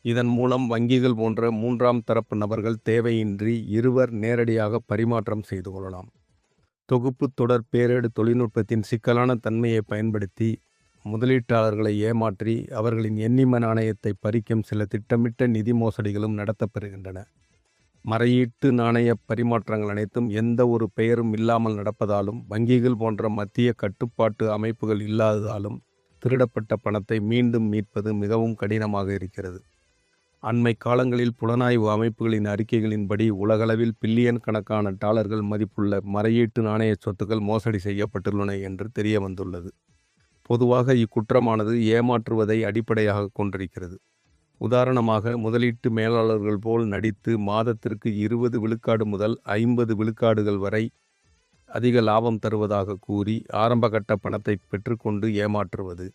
இதன் மூலம் வங்கிகள் போன்ற மூன்றாம் தரப்பு நபர்கள் தேவையின்றி இருவர் நேரடியாக பரிமாற்றம் செய்து கொள்ளலாம் தொகுப்பு தொடர் பேரேடு தொழில்நுட்பத்தின் சிக்கலான தன்மையை பயன்படுத்தி முதலீட்டாளர்களை ஏமாற்றி அவர்களின் எண்ணிம நாணயத்தை பறிக்கும் சில திட்டமிட்ட நிதி மோசடிகளும் நடத்தப்பெறுகின்றன மறையீட்டு நாணய பரிமாற்றங்கள் அனைத்தும் எந்த ஒரு பெயரும் இல்லாமல் நடப்பதாலும் வங்கிகள் போன்ற மத்திய கட்டுப்பாட்டு அமைப்புகள் இல்லாததாலும் திருடப்பட்ட பணத்தை மீண்டும் மீட்பது மிகவும் கடினமாக இருக்கிறது அண்மை காலங்களில் புலனாய்வு அமைப்புகளின் அறிக்கைகளின்படி உலகளவில் பில்லியன் கணக்கான டாலர்கள் மதிப்புள்ள மறையீட்டு நாணய சொத்துக்கள் மோசடி செய்யப்பட்டுள்ளன என்று தெரிய வந்துள்ளது பொதுவாக இக்குற்றமானது ஏமாற்றுவதை அடிப்படையாக கொண்டிருக்கிறது உதாரணமாக முதலீட்டு மேலாளர்கள் போல் நடித்து மாதத்திற்கு இருபது விழுக்காடு முதல் ஐம்பது விழுக்காடுகள் வரை அதிக லாபம் தருவதாக கூறி ஆரம்பகட்ட பணத்தை பெற்றுக்கொண்டு ஏமாற்றுவது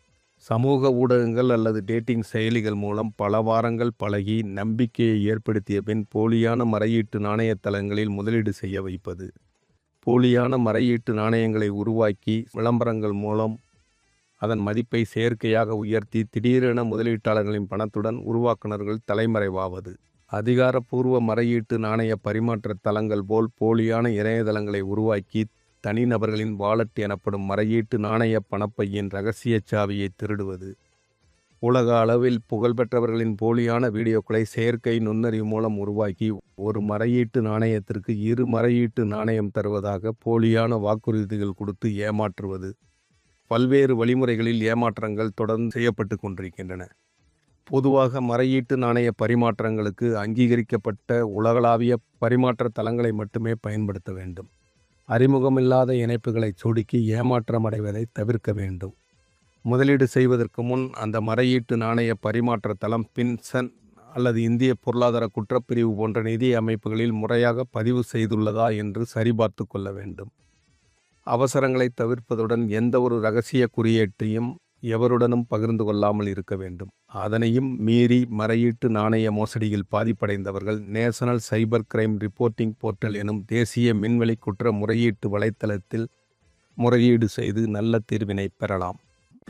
சமூக ஊடகங்கள் அல்லது டேட்டிங் செயலிகள் மூலம் பல வாரங்கள் பழகி நம்பிக்கையை ஏற்படுத்திய பின் போலியான மறையீட்டு நாணயத்தளங்களில் முதலீடு செய்ய வைப்பது போலியான மறையீட்டு நாணயங்களை உருவாக்கி விளம்பரங்கள் மூலம் அதன் மதிப்பை செயற்கையாக உயர்த்தி திடீரென முதலீட்டாளர்களின் பணத்துடன் உருவாக்குனர்கள் தலைமறைவாவது அதிகாரப்பூர்வ மறையீட்டு நாணய பரிமாற்ற தளங்கள் போல் போலியான இணையதளங்களை உருவாக்கி தனிநபர்களின் வாலட் எனப்படும் மறையீட்டு நாணய பணப்பையின் இரகசிய சாவியை திருடுவது உலக அளவில் புகழ்பெற்றவர்களின் போலியான வீடியோக்களை செயற்கை நுண்ணறிவு மூலம் உருவாக்கி ஒரு மறையீட்டு நாணயத்திற்கு இரு மறையீட்டு நாணயம் தருவதாக போலியான வாக்குறுதிகள் கொடுத்து ஏமாற்றுவது பல்வேறு வழிமுறைகளில் ஏமாற்றங்கள் தொடர்ந்து செய்யப்பட்டு கொண்டிருக்கின்றன பொதுவாக மறையீட்டு நாணய பரிமாற்றங்களுக்கு அங்கீகரிக்கப்பட்ட உலகளாவிய பரிமாற்ற தளங்களை மட்டுமே பயன்படுத்த வேண்டும் அறிமுகமில்லாத இணைப்புகளை சொடுக்கி ஏமாற்றம் அடைவதை தவிர்க்க வேண்டும் முதலீடு செய்வதற்கு முன் அந்த மறையீட்டு நாணய பரிமாற்ற தளம் பின்சன் அல்லது இந்திய பொருளாதார குற்றப்பிரிவு போன்ற நிதி அமைப்புகளில் முறையாக பதிவு செய்துள்ளதா என்று சரிபார்த்து கொள்ள வேண்டும் அவசரங்களை தவிர்ப்பதுடன் எந்த ஒரு இரகசிய குறியீட்டையும் எவருடனும் பகிர்ந்து கொள்ளாமல் இருக்க வேண்டும் அதனையும் மீறி மறையீட்டு நாணய மோசடியில் பாதிப்படைந்தவர்கள் national cyber crime reporting portal எனும் தேசிய மின்வெளி குற்ற முறையீட்டு வலைத்தளத்தில் முறையீடு செய்து நல்ல தீர்வினை பெறலாம்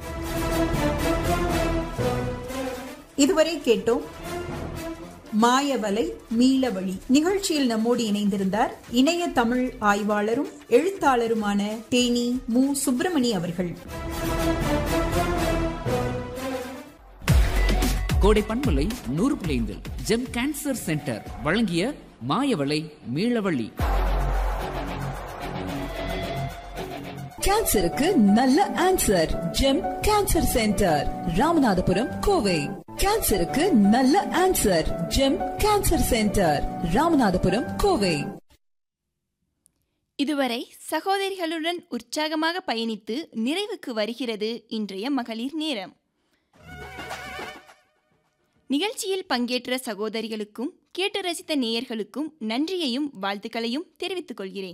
இதுவரை கேட்டோம் மாயவலை மீளவழி நிகழ்ச்சியில் நம்மோடு இணைந்திருந்தார் இணைய தமிழ் ஆய்வாளரும் எழுத்தாளருமான தேனி மு சுப்பிரமணி அவர்கள் கோடை பண்பலை நூறு பிளைந்தில் ஜெம் கேன்சர் சென்டர் வழங்கிய மாயவளை மீளவழி கேன்சருக்கு நல்ல answer GEM cancer centre Ramanathapuram Kovai கேன்சருக்கு நல்ல answer GEM cancer centre Ramanathapuram Kovai இதுவரை சகோதரிகளுடன் உற்சாகமாக பயணித்து நிறைவுக்கு வருகிறது இன்றைய மகளிர் நேரம் நிகழ்ச்சியில் பங்கேற்ற சகோதரிகளுக்கும் கேட்டு ரசித்த நேயர்களுக்கும் நன்றியையும் வாழ்த்துக்களையும் தெரிவித்துக் கொள்கிறேன்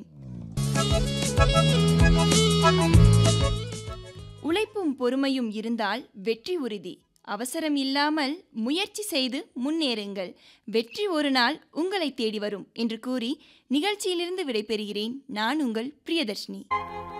உழைப்பும் பொறுமையும் இருந்தால் வெற்றி உறுதி அவசரம் இல்லாமல் முயற்சி செய்து முன்னேறுங்கள் வெற்றி ஒரு நாள் உங்களை தேடி வரும் என்று கூறி நிகழ்ச்சியிலிருந்து விடைபெறுகிறேன் நான் உங்கள் பிரியதர்ஷினி